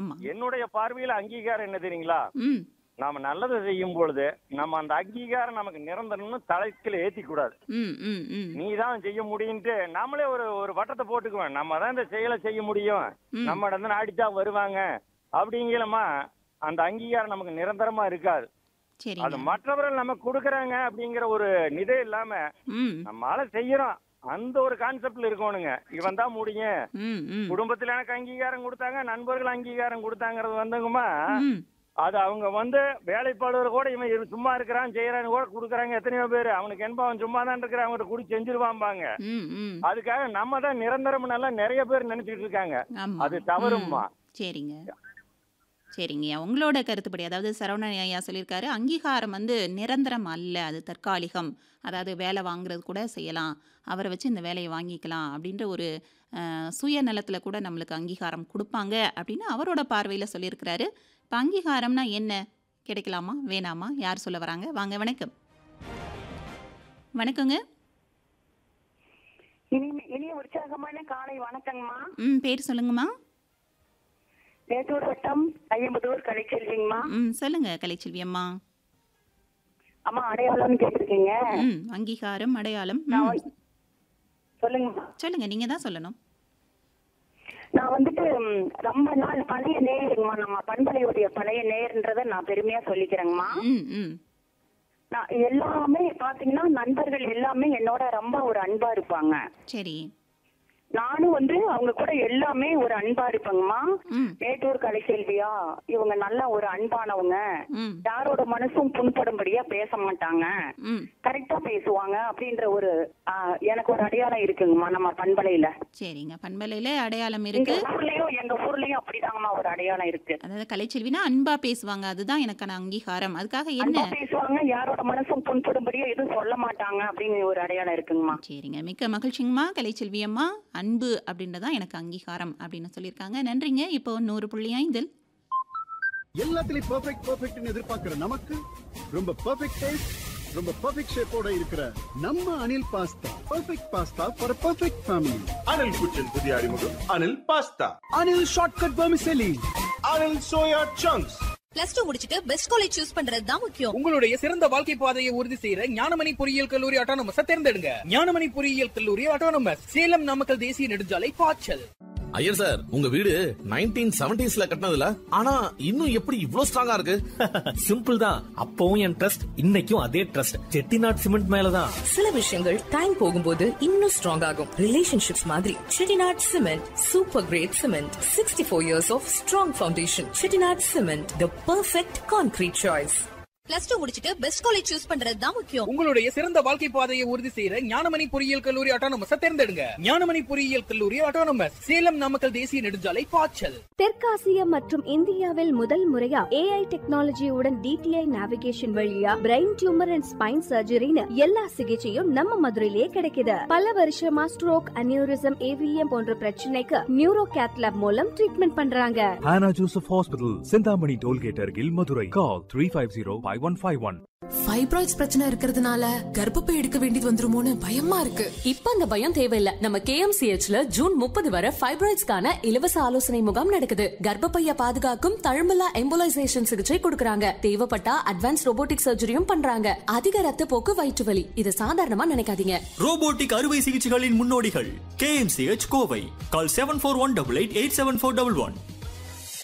ஆமா என்னுடைய பார்வையில அங்கீகாரம் என்ன தெரியுங்களா ம் நாம நல்லதை செய்யும் பொழுது நம்ம அந்த அங்கீகாரம் நமக்கு நிரந்தரம்னு தலைக்கில ஏத்தி கூடாது ம் ம் ம் நீ தான் செய்ய முடியும்ட்டு நாமளே ஒரு ஒரு வட்டத்தை போட்டுக்குவோம் நம்ம தான் இந்த செயலை செய்ய முடியும் ம். நம்ம இடம் நாடிச்சா வருவாங்க அப்படிங்கிறமா அந்த அங்கீகாரம் நமக்கு நிரந்தரமா இருக்காது அது சரிங்க மற்றவர்கள் நமக்கு கொடுக்கறாங்க அப்படிங்கிற ஒரு நிதை இல்லாம ம் நம்மளால செய்யறோம் அந்த ஒரு கான்செப்ட்ல இருக்கணுங்க இவன் தான் முடியும் ம் ம் குடும்பத்துல எனக்கு அங்கீகாரம் கொடுத்தாங்க நண்பர்கள் அங்கீகாரம் கொடுத்தாங்கிறது வந்துங்கம்மா ம் அது அவங்க வந்து வேலைப்பாடுகள் கூட இவன் இரு- சும்மா இருக்கிறான் செய்யறான்னு கூட கொடுக்குறாங்க எத்தனையோ பேர் அவனுக்கு என்பா அவன் சும்மா தான் இருக்கிறான் அவங்ககிட்ட குடி செஞ்சிருவாம்பாங்க ம் ம் அதுக்காக நம்ம தான் நிரந்தரம் நல்லா நிறைய பேர் நினைச்சிட்டு இருக்காங்க ஆமா அது தவறும்மா. ம், சரிங்க சரிங்கய்யா உங்களோட கருத்துப்படி அதாவது சரவணன் ஐயா சொல்லியிருக்காரு அங்கீகாரம் வந்து நிரந்தரம் அல்ல அது தற்காலிகம் அதாவது வேலை வாங்குறது கூட செய்யலாம் அவரை வச்சு இந்த வேலையை வாங்கிக்கலாம் அப்படின்ற ஒரு அஹ், சுயநலத்தில் கூட நம்மளுக்கு அங்கீகாரம் கொடுப்பாங்க அப்படின்னு அவரோட பார்வையில் சொல்லியிருக்கிறாரு இப்போ அங்கீகாரம்னா என்ன கிடைக்கலாமா வேணாமா யார் சொல்ல வராங்க வாங்க வணக்கம் வணக்கங்க இனி- இனிய உற்சாகமான காலை வணக்கங்கம்மா ம் பேர் சொல்லுங்கம்மா மேட்டூர் வட்டம் ஐயம்பதூர் கலைச்செல்விங்கம்மா ம் சொல்லுங்க கலைச்செல்வி அம்மா அம்மா அடையாளம்னு கேட்டிருக்கீங்க ம் அங்கீகாரம் அடையாளம் நான் ம் வந்து- சொல்லுங்கம்மா சொல்லுங்க நீங்க தான் சொல்லணும் நான் வந்துட்டு ம், ரொம்ப நாள் பழைய நேயருங்கம்மா நம்ம பண்பலையுடைய பழைய நேயர்ன்றதை நான் பெருமையா சொல்லிக்கிறேங்கம்மா ம் ம் நான் எல்லாமே பாத்தீங்கன்னா நண்பர்கள் எல்லாமே என்னோட ரொம்ப ஒரு அன்பா இருப்பாங்க சரி நானும் வந்து அவங்க கூட எல்லாமே ஒரு அன்பா இருப்பேங்கம்மா ம் மேட்டூர் கலைச்செல்வியா இவங்க நல்ல ஒரு அன்பானவங்க ம் யாரோட மனசும் புண்படும்படியா பேச மாட்டாங்க ம் கரெக்டா பேசுவாங்க அப்படின்ற ஒரு ஆ, எனக்கு ஒரு அடையாளம் இருக்குங்கம்மா நம்ம பண்பலையில சரிங்க பண்பலையில அடையாளம் எங்க இருக்கு ஊர்லயும் எங்க ஊர்லயும் அப்படிதாங்கம்மா ஒரு அடையாளம் இருக்கு அதாவது கலைச்செல்வினா அன்பா பேசுவாங்க அதுதான் எனக்கான அங்கீகாரம் அதுக்காக என்ன அன்பா பேசுவாங்க யாரோட மனசும் புண்படும்படியா எதுவும் சொல்ல மாட்டாங்க அப்படின்னு ஒரு அடையாளம் இருக்குங்கம்மா சரிங்க மிக்க மகிழ்ச்சிங்கம்மா கலைச்செல்வி அம்மா அன்பு அப்படின்றதான் எனக்கு அங்கீகாரம் அப்படின்னு சொல்லியிருக்காங்க நன்றிங்க இப்போ நூறு புள்ளி ஐந்தில் எல்லாத்துலயும் பெர்ஃபெக்ட் பெர்ஃபெக்ட்னு எதிர்பார்க்கிற நமக்கு ரொம்ப பெர்ஃபெக்ட் டேஸ்ட் ரொம்ப பெர்ஃபெக்ட் ஷேப்போட இருக்கிற நம்ம Anil pasta perfect pasta for perfect family Anil குச்சின் புதிய அறிமுகம் Anil pasta Anil shortcut vermicelli Anil soya chunks plus two முடிச்சிட்டு பெஸ்ட் காலேஜ் சூஸ் பண்றது தான் முக்கியம் உங்களுடைய சிறந்த வாழ்க்கை பாதையை உறுதி செய்யற ஞானமணி பொறியியல் கல்லூரி ஆட்டோனமஸ் தேர்ந்தெடுங்க ஞானமணி பொறியியல் கல்லூரி ஆட்டோனமஸ் சேலம் நாமக்கல் தேசிய நெடுஞ்சாலை பாய்ச்சல் ஐயர் சார் உங்க வீடு நைன்டீன் செவன்டிஸ்ல கட்டினதுல ஆனா இன்னும் எப்படி இவ்ளோ ஸ்ட்ராங்கா இருக்கு சிம்பிள் தான் அப்பவும் என் ட்ரஸ்ட் இன்னைக்கும் அதே ட்ரஸ்ட் செட்டிநாட் சிமெண்ட் மேலதான் சில விஷயங்கள் டைம் போகும்போது இன்னும் ஸ்ட்ராங் ஆகும் ரிலேஷன்ஷிப்ஸ் மாதிரி Chettinad cement super great cement sixty four years of strong foundation Chettinad cement the perfect concrete choice plus two முடிச்சிட்டு பெஸ்ட் காலேஜ் சூஸ் பண்றது தான் முக்கியம் உங்களுடைய சிறந்த வாழ்க்கை பாதையை உறுதி செய்யற ஞானமணி பொறியியல் கல்லூரி ஆட்டோனமஸ் தேர்ந்தெடுங்க ஞானமணி பொறியியல் கல்லூரி ஆட்டோனமஸ் சேலம் நாமக்கல் தேசிய நெடுஞ்சாலை பாய்ச்சல் தெற்காசியா மற்றும் இந்தியாவில் முதல் முறையா ஏஐ டெக்னாலஜியுடன் டிடிஐ நேவிகேஷன் வழியா பிரெயின் டியூமர் அண்ட் ஸ்பைன் சர்ஜரின்னு எல்லா சிகிச்சையும் நம்ம மதுரையிலே கிடைக்குது பல வருஷமா ஸ்ட்ரோக் அனியூரிசம் ஏவிஎம் போன்ற பிரச்சனைக்கு நியூரோ கேத்லாப் மூலம் ட்ரீட்மெண்ட் பண்றாங்க Hannah Joseph Hospital, Sindhamani Tollgate Argil, Madurai. Call 350-5151. Fibroids பிரச்சனை இருக்கிறதுனால கர்ப்பப்பை எடுக்க வேண்டியது வந்துருமோன்னு பயமா இருக்கு இப்ப அந்த பயம் தேவையில்ல நம்ம கேஎம்சிஹெச்ல ஜூன் முப்பது வரை ஃபைப்ராய்ட்ஸ்க்கான இலவச ஆலோசனை முகாம் நடக்குது கர்ப்பப்பைய பாதுகாக்கும் தழும்பலா எம்போலைசேஷன் சிகிச்சை கொடுக்கறாங்க தேவைப்பட்டா அட்வான்ஸ் ரோபோட்டிக் சர்ஜரியும் பண்றாங்க அதிக ரத்த போக்கு வயிற்று வலி இது சாதாரணமா நினைக்காதீங்க ரோபோட்டிக் அறுவை சிகிச்சைகளின் முன்னோடிகள் KMCH Kovai call seven four one double eight eight seven four double one